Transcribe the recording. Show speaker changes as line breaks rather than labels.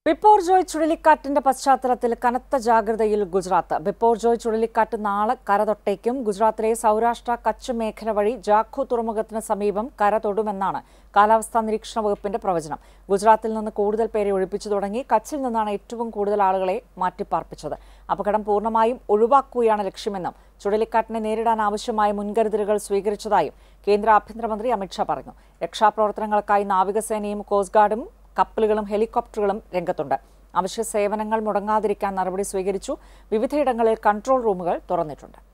ബിപ്പോർജോയ് ചുഴലിക്കാറ്റിന്റെ പശ്ചാത്തലത്തിൽ കനത്ത ജാഗ്രതയിൽ ഗുജറാത്ത് ബിപ്പോർജോയ് ചുഴലിക്കാറ്റ് നാളെ കരതൊട്ടേക്കും ഗുജറാത്തിലെ സൗരാഷ്ട്ര കച്ച് മേഖല വഴി ജാഖു തുറമുഖത്തിന് സമീപം കര തൊടുമെന്നാണ് കാലാവസ്ഥാ നിരീക്ഷണ വകുപ്പിന്റെ പ്രവചനം ഗുജറാത്തിൽ നിന്ന് കൂടുതൽ പേരെ ഒഴിപ്പിച്ചു തുടങ്ങി കച്ചിൽ നിന്നാണ് ഏറ്റവും കൂടുതൽ ആളുകളെ മാറ്റിപ്പാർപ്പിച്ചത് അപകടം പൂർണ്ണമായും ഒഴിവാക്കുകയാണ് ലക്ഷ്യമെന്നും ചുഴലിക്കാറ്റിനെ നേരിടാൻ ആവശ്യമായ മുൻകരുതലുകൾ സ്വീകരിച്ചതായും കേന്ദ്ര ആഭ്യന്തരമന്ത്രി അമിത്ഷാ പറഞ്ഞു രക്ഷാപ്രവർത്തനങ്ങൾക്കായി നാവികസേനയും കോസ്റ്റ് ഗാർഡും കപ്പലുകളും ഹെലികോപ്റ്ററുകളും രംഗത്തുണ്ട് അവശ്യ സേവനങ്ങൾ മുടങ്ങാതിരിക്കാൻ നടപടി സ്വീകരിച്ചു വിവിധയിടങ്ങളിൽ കൺട്രോൾ റൂമുകൾ തുറന്നിട്ടുണ്ട്